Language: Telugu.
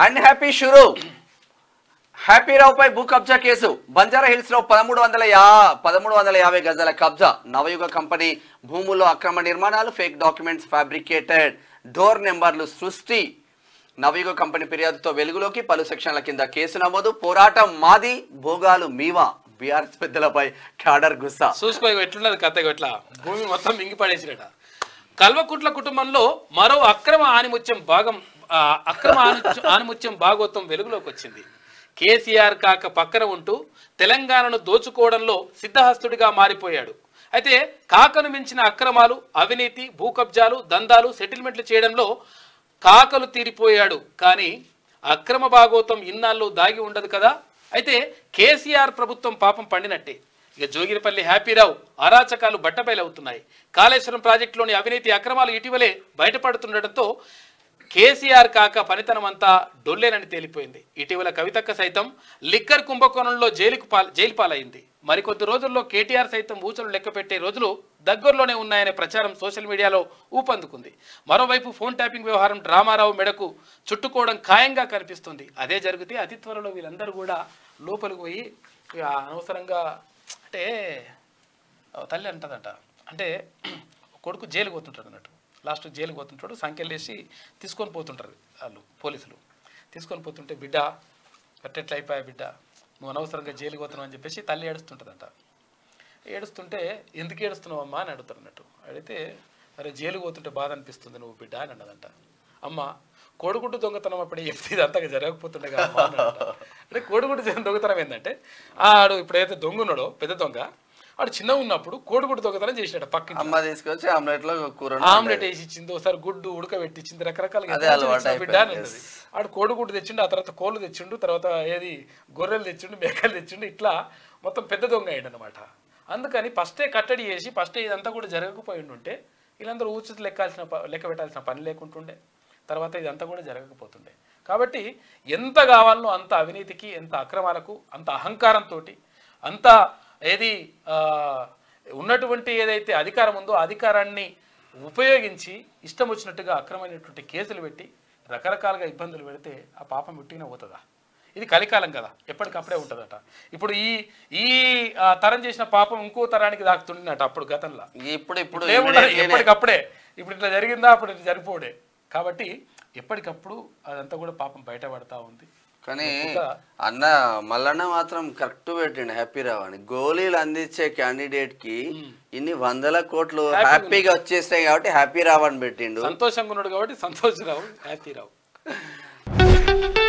అన్హ్యాపీ షురు హ్యాపీరావుపై భూ కబ్జా కేసు బంజారా హిల్స్ లో పదమూడు వందల యా పదమూడు వందల యాభై గజాల కబ్జా నవయుగ కంపెనీ భూముల్లో అక్రమ నిర్మాణాలు ఫేక్ డాక్యుమెంట్స్ ఫ్యాబ్రికేటెడ్ డోర్ నెంబర్లు సృష్టి నవయుగ కంపెనీ ఫిర్యాదుతో వెలుగులోకి పలు సెక్షన్ల కింద కేసు నమోదు పోరాటం మాది భోగాలు మీవా బీఆర్ఎస్ పెద్దలపై క్యాడర్ గుస్సా చూసుకో ఇగో ఎట్లున్నది కథ ఇగో ఇట్లా భూమి మొత్తం మింగి పడేసిరట కల్వకుట్ల కుటుంబంలో మరో అక్రమ ఆనిముత్యం భాగం ఆ, అక్రమ ఆని- ఆనిముత్యం భాగోత్వం వెలుగులోకి వచ్చింది కేసీఆర్ కాక పక్కన ఉంటూ తెలంగాణను దోచుకోవడంలో సిద్ధహస్తుడిగా మారిపోయాడు అయితే కాకను మించిన అక్రమాలు అవినీతి భూ కబ్జాలు దందాలు సెటిల్మెంట్లు చేయడంలో కాకలు తీరిపోయాడు కానీ అక్రమ భాగోతం ఇన్నాళ్ళు దాగి ఉండదు కదా అయితే కేసీఆర్ ప్రభుత్వం పాపం పండినట్టే ఇక జోగిరిపల్లి హ్యాపీరావు అరాచకాలు బట్టబయలవుతున్నాయి కాళేశ్వరం ప్రాజెక్టులోని అవినీతి అక్రమాలు ఇటీవలే బయటపడుతుండటంతో కేసీఆర్ కాక పనితనం అంతా డొల్లేనని తేలిపోయింది ఇటీవల కవితక్క సైతం లిక్కర్ కుంభకోణంలో జైలుకు పాల్ జైలు పాలైంది మరికొద్ది రోజుల్లో కేటీఆర్ సైతం ఊచలు లెక్క పెట్టే రోజులు దగ్గరలోనే ఉన్నాయనే ప్రచారం సోషల్ మీడియాలో ఊపందుకుంది మరోవైపు ఫోన్ ట్యాపింగ్ వ్యవహారం డ్రామారావు మెడకు చుట్టుకోవడం ఖాయంగా కనిపిస్తుంది అదే జరిగితే అతి త్వరలో వీళ్ళందరూ కూడా లోపలికి పోయి ఇక అనవసరంగా అంటే ఆ తల్లి అంటదట అంటే కొడుకు జైలుకి పోతుంటాడు అన్నట్టు లాస్ట్ జైలుకి పోతుంటాడు సంఖ్యలు వేసి తీసుకొని పోతుంటారు వాళ్ళు పోలీసులు తీసుకొని పోతుంటే బిడ్డ కట్టెట్లు అయిపోయా బిడ్డ నువ్వు అనవసరంగా జైలుకి పోతున్నావు అని చెప్పేసి తల్లి ఏడుస్తుంటుందంట ఏడుస్తుంటే ఎందుకు ఏడుస్తున్నావు అమ్మా అని అడుగుతారు అన్నట్టు అడిగితే అరే జైలుకి పోతుంటే బాధ అనిపిస్తుంది నువ్వు బిడ్డ అని అన్నదంట అమ్మ కోడిగుడ్డు దొంగతనం అప్పుడు చెప్తే ఇది అంతగా జరగకపోతుండే కదా అమ్మా అని అన్నదంట. అంటే కోడిగుడ్డు దొంగతనం ఏంటంటే ఆడు ఇప్పుడైతే దొంగ ఉన్నాడో పెద్ద దొంగ ఆడు చిన్న ఉన్నప్పుడు కోడిగుడ్డు దొంగతనం చేసినాడు పక్కన అమ్మ తీసుకొచ్చి ఆమ్లెట్ లో కూర ఆమ్లెట్ వేసి ఇచ్చింది ఒకసారి గుడ్డు ఉడకబెట్టించింది రకరకాలుగా అదే ఎంత అలవాటు చేసినా బిడ్డ అని అయిపోయింది, అన్నది. ఆడు కోడిగుడ్డు తెచ్చిండు ఆ తర్వాత కోళ్ళు తెచ్చిండు తర్వాత ఏది గొర్రెలు తెచ్చిండు మేకలు తెచ్చిండు ఇట్లా మొత్తం పెద్ద దొంగ అయ్యిండు అనమాట అందుకని ఫస్టే కట్టడి చేసి ఫస్టే ఇదంతా కూడా జరగకపోయి ఉంటే వీళ్ళందరూ ఊచిత లెక్కాల్సిన ప- లెక్క పెట్టాల్సిన పని లేకుంటుండే తర్వాత ఇదంతా కూడా జరగకపోతుండే కాబట్టి ఎంత కావాలనో అంత అవినీతికి ఎంత అక్రమాలకు అంత అహంకారంతో అంత ఏది ఆ, ఉన్నటువంటి ఏదైతే అధికారం ఉందో ఆ అధికారాన్ని ఉపయోగించి ఇష్టం వచ్చినట్టుగా అక్రమైనటువంటి కేసులు పెట్టి రకరకాలుగా ఇబ్బందులు పెడితే ఆ పాపం పుట్టిన పోతుందా ఇది కలికాలం కదా ఎప్పటికప్పుడే ఉంటుందట ఇప్పుడు ఈ ఈ ఆ, తరం చేసిన పాపం ఇంకో తరానికి దాకుతుండేనట అప్పుడు గతంలో ఇప్పుడు ఇప్పుడు ఏముండదు immediately నే. ఎప్పటికప్పుడే ఇప్పుడు ఇట్లా జరిగిందా అప్పుడు ఇట్లా జరిపోడే కాబట్టి ఎప్పటికప్పుడు అదంతా కూడా పాపం బయటపడతా ఉంది కానీ ఇంకా అన్న మల్లన్న మాత్రం కరెక్ట్ పెట్టిండు హ్యాపీ రావు అని గోళీలు అందించే క్యాండిడేట్ కి ఇన్ని వందల కోట్లు హ్యాపీగా వచ్చేస్తాయి కాబట్టి హ్యాపీ రావు అని పెట్టిండు సంతోషంగా ఉన్నాడు కాబట్టి సంతోషరావు హ్యాపీ రావు